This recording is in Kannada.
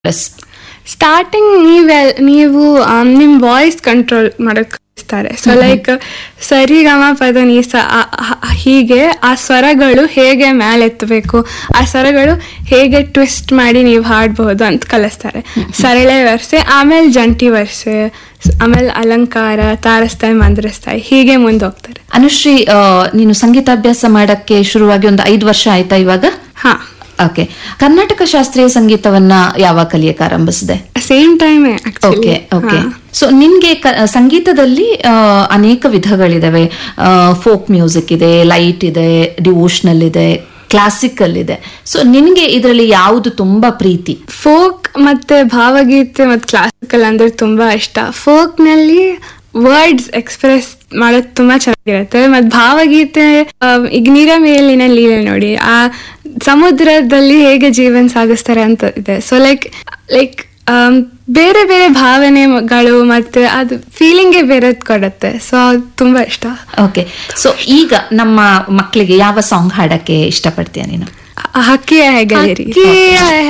ಪ್ಲಸ್ ಸ್ಟಾರ್ಟಿಂಗ್ ನೀವೆ ನೀವು ಆಮ್, ನಿಮ್ ವಾಯ್ಸ್ ಕಂಟ್ರೋಲ್ ಮಾಡಕ್ ಕಲಿಸ್ತಾರೆ ಸೊ ಲೈಕ್ ಸರಿ ಗಮ ಪದ ನೀ ಸ ಆ- ಆ- ಹೀಗೆ ಆ ಸ್ವರಗಳು ಹೇಗೆ ಮೇಲೆತ್ತಬೇಕು ಆ ಸ್ವರಗಳು ಹೇಗೆ ಟ್ವಿಸ್ಟ್ ಮಾಡಿ ನೀವು ಹಾಡ್ಬಹುದು ಅಂತ ಕಲಿಸ್ತಾರೆ ಸರಳೆ ವರ್ಸೆ ಆಮೇಲೆ ಜಂಟಿ ವರ್ಸೆ ಸ್- ಆಮೇಲೆ ಅಲಂಕಾರ ತಾರಸ್ತಾಯಿ ಮಂದ್ರಸ್ತಾಯಿ ಹೀಗೆ ಮುಂದೆ ಹೋಗ್ತಾರೆ ಅನುಶ್ರೀ ಆ, ನೀನು ಸಂಗೀತಾಭ್ಯಾಸ ಮಾಡಕ್ಕೆ ಶುರುವಾಗಿ ಒಂದು ಐದು ವರ್ಷ ಆಯ್ತಾ ಇವಾಗ ಹಾ ಓಕೆ ಕರ್ನಾಟಕ ಶಾಸ್ತ್ರೀಯ ಸಂಗೀತವನ್ನ ಯಾವಾಗ ಕಲಿಯಕ್ಕೆ ಆರಂಭಿಸಿದೆ same time okay okay so ನಿನ್ಗೆ ಕ- ಸಂಗೀತದಲ್ಲಿ ಆ, ಅನೇಕ ವಿಧಗಳಿದಾವೆ ಫೋಕ್ ಮ್ಯೂಸಿಕ್ ಇದೆ ಲೈಟ್ ಇದೆ ಡಿವೋಷನಲ್ ಇದೆ ಕ್ಲಾಸಿಕಲ್ ಇದೆ ಸೊ ನಿನ್ಗೆ ಇದರಲ್ಲಿ ಯಾವುದು ತುಂಬಾ ಪ್ರೀತಿ ಫೋಕ್ ಮತ್ತೆ ಭಾವಗೀತೆ ಮತ್ತು ಕ್ಲಾಸಿಕಲ್ ಅಂದ್ರೆ ತುಂಬಾ ಇಷ್ಟ ಫೋಕ್ ನಲ್ಲಿ ವರ್ಡ್ಸ್ ಎಕ್ಸ್ಪ್ರೆಸ್ ಮಾಡೋದು ತುಂಬಾ ಚೆನ್ನಾಗಿರುತ್ತೆ ಮತ್ ಭಾವಗೀತೆ ಆಮ್, ಈಗ ನೀರ ಮೇಲಿನ ಲೀಲೆ ನೋಡಿ ಆ ಸಮುದ್ರದಲ್ಲಿ ಹೇಗೆ ಜೀವನ ಸಾಗಿಸ್ತಾರೆ ಅಂತ ಇದೆ ಸೊ ಲೈಕ್ ಲೈಕ್ ಬೇರೆ ಬೇರೆ ಭಾವನೆಗಳು ಮತ್ತೆ ಅದು ಫೀಲಿಂಗೇ ಬೇರೆದ್ ಕೊಡುತ್ತೆ ಸೊ ಅದು ತುಂಬಾ ಇಷ್ಟ ಓಕೆ ಸೊ ಈಗ ನಮ್ಮ ಮಕ್ಕಳಿಗೆ ಯಾವ ಸಾಂಗ್ ಹಾಡಕ್ಕೆ ಇಷ್ಟಪಡ್ತೀಯ ನೀನು ಹಕ್ಕಿಯ ಹೆಗಲೇರಿ ಹಕ್ಕಿಯ